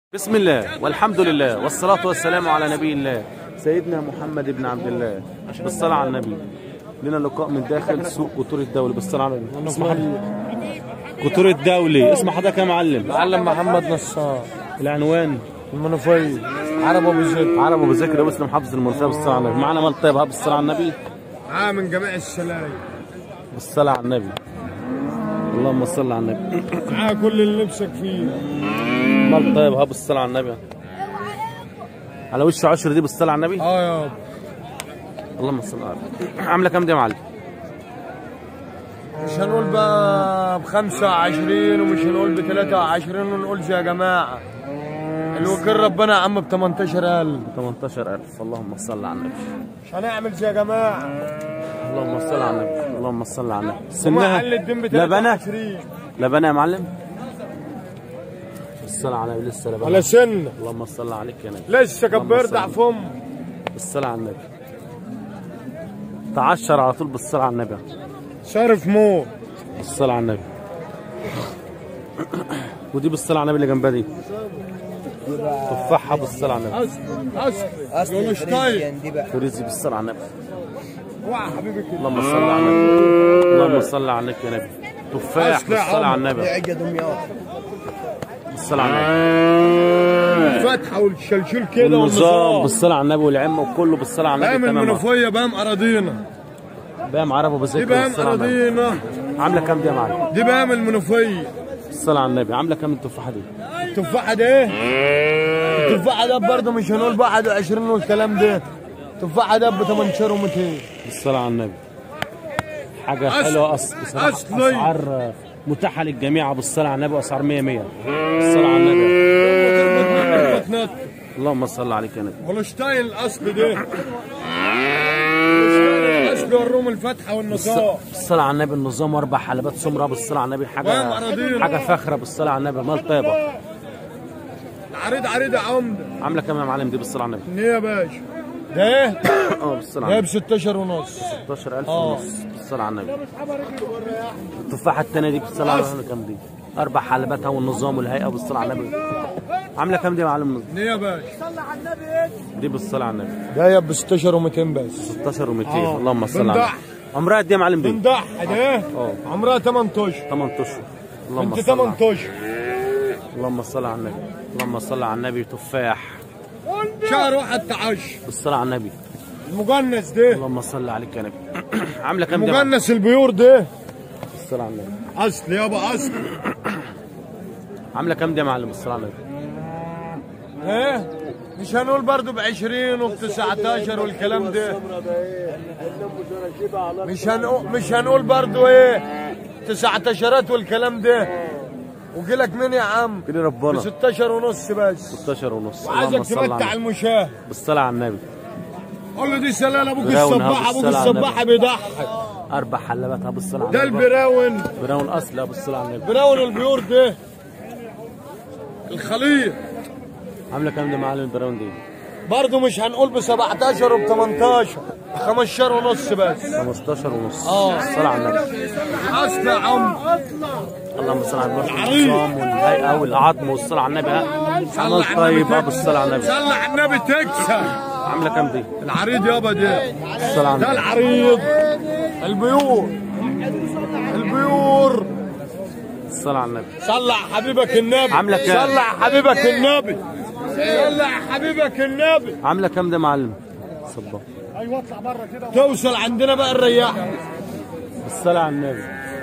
بسم الله والحمد لله والصلاة والسلام على نبي الله سيدنا محمد بن عبد الله بالصلاة على النبي لنا لقاء من داخل سوق قطور الدولي بالصلاة على النبي اسم حضرتك قطور الدولي اسم حضرتك يا معلم معلم محمد نصار العنوان المنوفية عرب ابو زيد عرب ابو ذكر مسلم حافظ المنصب بالصلاة على النبي معنا مال طيب ها بالصلاة على النبي معاه من جميع السلايم بالصلاة على النبي اللهم صل على النبي معاه كل اللي نفسك فيه مال طيب ها بالصلاة على النبي على وش عشر دي بالصلاة على النبي اه يابا اللهم صل على النبي عاملة كام دي يا معلم مش هنقول بقى ب 25 ومش هنقول ب 23 ونقول يا جماعه الوكيل ربنا يا عم ب 18000 18000 اللهم صل على النبي مش هنعمل يا جماعه اللهم صل على النبي اللهم صل على النبي وما سنها حل الدين ب لبنة 23 لبنة يا معلم الصلاة على النبي لسه لبنة على سن اللهم صل عليك يا نبي لسه كان اللهم بيرضع صل. فم بالصلاة على النبي تعشر على طول بالصلاة على النبي صارف موت بالصلاة على النبي ودي بالصلاة على النبي اللي جنبها دي تفاحة بالصلاة على النبي اصل اصل يقولوا شطايق فريزي بالصلاة على النبي وقع حبيبي كده اللهم صل على النبي اللهم صل على النبي يا نبي تفاح أصل يا بالصلاة على عمر. النبي عجة دمياط بالصلاة على النبي فتحه والشلشول كده النظام والنظام بالصلاة على النبي والعمة وكله بالصلاة على بقى النبي من تمام المنوفيه بقى اراضينا بام عرب ابو دي ذكر بقى بالصلاة على النبي اراضينا عاملة كام دي يا معلم دي بقى من المنوفيه بالصلاة على النبي عاملة كام التفاحة دي التفاحه ده ايه؟ التفاحه ده برضه مش هنقول ب 21 والكلام ده التفاحه ده ب 18 و200 بالصلاة على النبي حاجة أصل- حلوة أصل بصراحة أصلي. أسعار متاحة للجميع بالصلاة على النبي وأسعار 100 100 بالصلاة على النبي بتنط اللهم صل عليك يا نبي هولشتاين الاصل ده هولشتاين الاصل والروم الفتحه والنظام بالصلاة على النبي النظام وأربع حلبات سمرة بالصلاة على النبي وين حاجة أراضينا؟ حاجة فاخرة بالصلاة على النبي مال طيبة عريض عريض يا عمده عاملة كام يا معلم دي بالصلاة على النبي ايه يا باشا ده ايه؟ اه بالصلاة ده على ب النبي 16 ونص 16000 آه. ونص بالصلاة على النبي التفاحة التانية دي بالصلاة على النبي كام دي أربع حلباتها والنظام والهيئة بالصلاة على النبي عاملة كام دي يا معلم ايه يا باشا؟ دي بالصلاة على النبي ده ب 16 و200 بس 16 و200 آه. اللهم صل على بندح. النبي عمرها قد ايه يا معلم دي؟ بندح ده ايه؟ اه عمرها 18 8 اشهر اللهم انت صل على 18 اللهم صل على النبي اللهم صل على النبي تفاح شهر واحد تعش بالصلاة على النبي المجنس ده اللهم صل عليك يا نبي عاملة كام دي يا معلم؟ مجنس البيور ده بالصلاة على النبي اصل يابا اصل عاملة كام دي يا معلم بالصلاة على النبي؟ ايه مش هنقول برضو ب 20 وب 19 والكلام ده مش هنقول مش هنقول برضو ايه 19 والكلام ده وجيلك مين يا عم كده ب ربنا 16 ونص بس 16 ونص اللهم وعايزك صل على تمتع النبي المشاهد بالصلاة على النبي قول له دي سلالة ابوك براون الصباح ها، ابوك بالصلاة على الصباح بيضحك أربع حلباتها بالصلاة على ده النبي البراون براون أصل بالصلاة على النبي براون البيور ده الخليط عاملة كام دي يا معلم البراون دي؟ برضه مش هنقول ب 17 وب 18 15 ونص بس 15 ونص آه. الصلاة على النبي اصل يا عم اللهم صل على النبي العريض. النظام والهيئة والعظم والصلاة على النبي ها صلى عمل على طيب النبي ها بالصلاة على النبي صلى على النبي تكسب عاملة كام دي؟ العريض يابا ده الصلاة على ده النبي العريض البيور البيور الصلاة على النبي صلى على حبيبك النبي عاملة كام؟ صلى على حبيبك النبي صلى على حبيبك النبي عاملة كام دي يا معلم؟ صباح ايوه اطلع بره كده توصل عندنا بقى الرياح الصلاة على النبي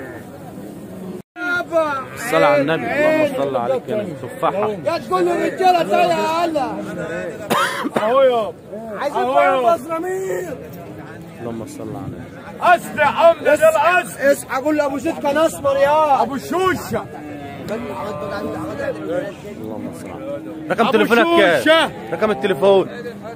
الصلاة على النبي اللهم صل عليك يا نبي تفاحة يا تقول الرجاله تعالى يا هلا اهو يابا عايزين أهو. بقى بصرامير اللهم صل على النبي اصل يا عم ده الاصل اصحى قول لابو زيد كان اسمر يا ابو الشوشه اللهم صل على النبي رقم أبو تليفونك كام؟ شوشة. رقم التليفون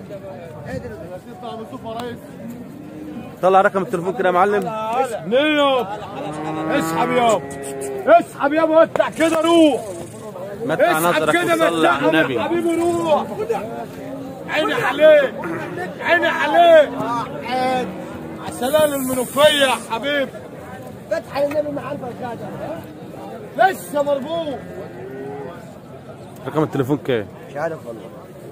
طلع رقم التليفون كده يا معلم نيوب اسحب يابا اسحب يابا وسع كده روح متع اسحب نظرك كده وصلي على متعهم يا النبي حبيبي روح عيني عليك عيني عليك عسلان المنوفية يا حبيبي فتح النبي مع الفرشاده لسه مربوط رقم التليفون كام؟ مش عارف والله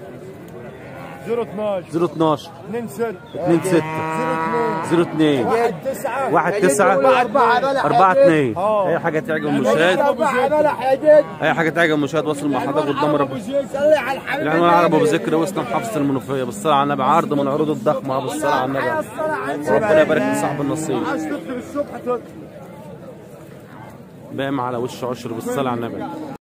012 012 2 6 2 6 0 02 2 1 9 1 9 أربعة بلح 4 2 آه. اي حاجه تعجب المشاهد أربعة بلح يا جد اي حاجه تعجب المشاهد وصل مع حضرتك قدام رب صلي على الحبيب العنوان العربي ابو ذكر وسط محافظه المنوفيه بالصلاه على النبي عرض من عروض الضخمه بالصلاه على النبي ربنا يبارك لصاحب النصيب عايز تدخل الصبح تدخل بقى على وش عشر بالصلاه على النبي